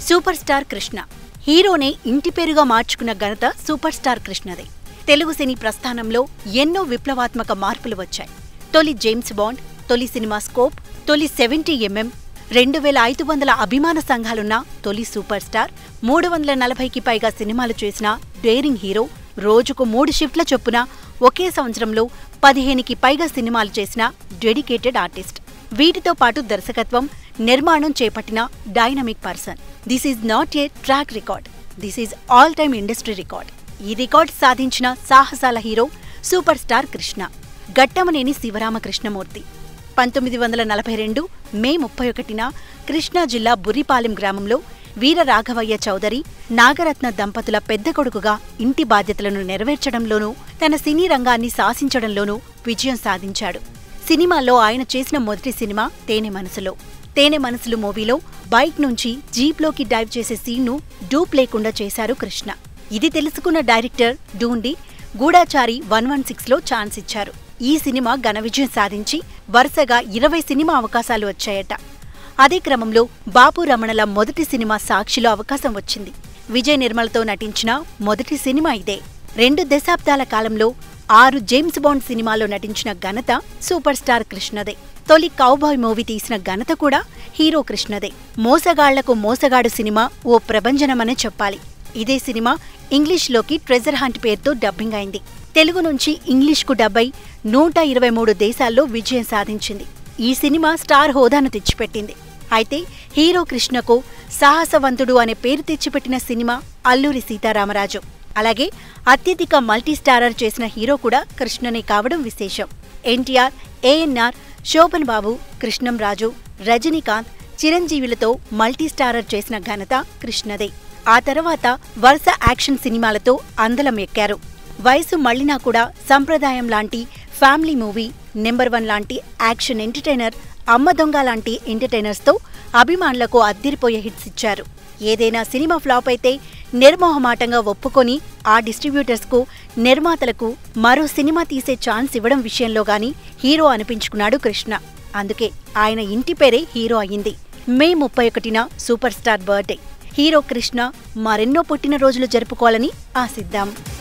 super star Krishna హీరోనే ఇంటి పేరుగా మార్చుకున్న ఘనత సూపర్ స్టార్ కృష్ణదే తెలుగు సినీ ప్రస్థానంలో ఎన్నో విప్లవాత్మక మార్పులు వచ్చాయి తొలి జేమ్స్ బాండ్ తొలి సినిమా స్కోప్ తొలి సెవెంటీ ఎంఎం రెండు వేల ఐదు వందల అభిమాన సంఘాలున్న తొలి సూపర్ స్టార్ మూడు వందల నలభైకి పైగా సినిమాలు చేసిన డేరింగ్ హీరో రోజుకు మూడు షిఫ్ట్ల చొప్పున ఒకే సంవత్సరంలో పదిహేనుకి పైగా సినిమాలు చేసిన డెడికేటెడ్ ఆర్టిస్ట్ వీటితో పాటు దర్శకత్వం నిర్మాణం చేపట్టిన dynamic person this is not a track record this is all time industry record ఈ రికార్డ్ సాధించిన సాహసాల hero super star Krishna Ghattamaneni Sivaramakrishnamurthy పంతొమ్మిది వందల నలభై రెండు మే ముప్పై ఒకటిన కృష్ణా జిల్లా బుర్రిపాలెం గ్రామంలో వీర రాఘవయ్య చౌదరి నాగరత్న దంపతుల పెద్ద కొడుకుగా ఇంటి బాధ్యతలను నెరవేర్చడంలోనూ తన సినీ రంగాన్ని శాసించడంలోనూ విజయం సాధించాడు సినిమాల్లో ఆయన చేసిన మొదటి సినిమా తేనె మనసులో తేనె మనసులు మూవీలో బైక్ నుంచి జీప్లోకి డైవ్ చేసే సీన్ను డూప్ లేకుండా చేశారు కృష్ణ ఇది తెలుసుకున్న director Dhoondi Goodachari one one సిక్స్లో ఛాన్స్ ఇచ్చారు ఈ సినిమా ఘన విజయం సాధించి వరుసగా ఇరవై సినిమా అవకాశాలు వచ్చాయట అదే క్రమంలో బాపు రమణల మొదటి సినిమా సాక్షిలో అవకాశం వచ్చింది విజయ్ నిర్మల్తో నటించిన మొదటి సినిమా ఇదే రెండు దశాబ్దాల కాలంలో ఆరు జేమ్స్ బాండ్ సినిమాలో నటించిన ఘనత సూపర్ స్టార్ కృష్ణదే తొలి కౌబాయ్ మూవీ తీసిన ఘనత కూడా హీరో కృష్ణదే మోసగాళ్లకు మోసగాడు సినిమా ఓ ప్రభంజనమనే చెప్పాలి ఇదే సినిమా ఇంగ్లీష్లోకి ట్రెజర్ హంట్ పేరుతో డబ్బింగ్ అయింది తెలుగు నుంచి ఇంగ్లీష్కు డబ్బై నూట ఇరవై మూడు దేశాల్లో విజయం సాధించింది ఈ సినిమా స్టార్ హోదాను తెచ్చిపెట్టింది అయితే హీరో కృష్ణకు సాహసవంతుడు అనే పేరు తెచ్చిపెట్టిన సినిమా అల్లూరి సీతారామరాజు అలాగే అత్యధిక మల్టీస్టారర్ చేసిన హీరో కూడా కృష్ణనే కావడం విశేషం ఎన్టీఆర్ ఏఎన్ఆర్ శోభన్ బాబు కృష్ణంరాజు రజనీకాంత్ చిరంజీవులతో మల్టీస్టారర్ చేసిన ఘనత కృష్ణదే ఆ తర్వాత వరుస యాక్షన్ సినిమాలతో అందలం ఎక్కారు వయసు మళ్ళినా కూడా సంప్రదాయం లాంటి ఫ్యామిలీ మూవీ నెంబర్ వన్ లాంటి యాక్షన్ ఎంటర్టైనర్ అమ్మ దొంగ లాంటి ఎంటర్టైనర్స్తో అభిమానులకు అద్దిరిపోయే హిట్స్ ఇచ్చారు ఏదైనా సినిమా ఫ్లాప్ అయితే నిర్మోహమాటంగా ఒప్పుకొని ఆ డిస్ట్రిబ్యూటర్స్కు నిర్మాతలకు మరో సినిమా తీసే ఛాన్స్ ఇవ్వడం విషయంలో గాని హీరో అనిపించుకున్నాడు కృష్ణ అందుకే ఆయన ఇంటి పేరే హీరో అయ్యింది మే ముప్పై ఒకటిన super star birthday hero Krishna మరెన్నో పుట్టినరోజులు జరుపుకోవాలని ఆశిద్దాం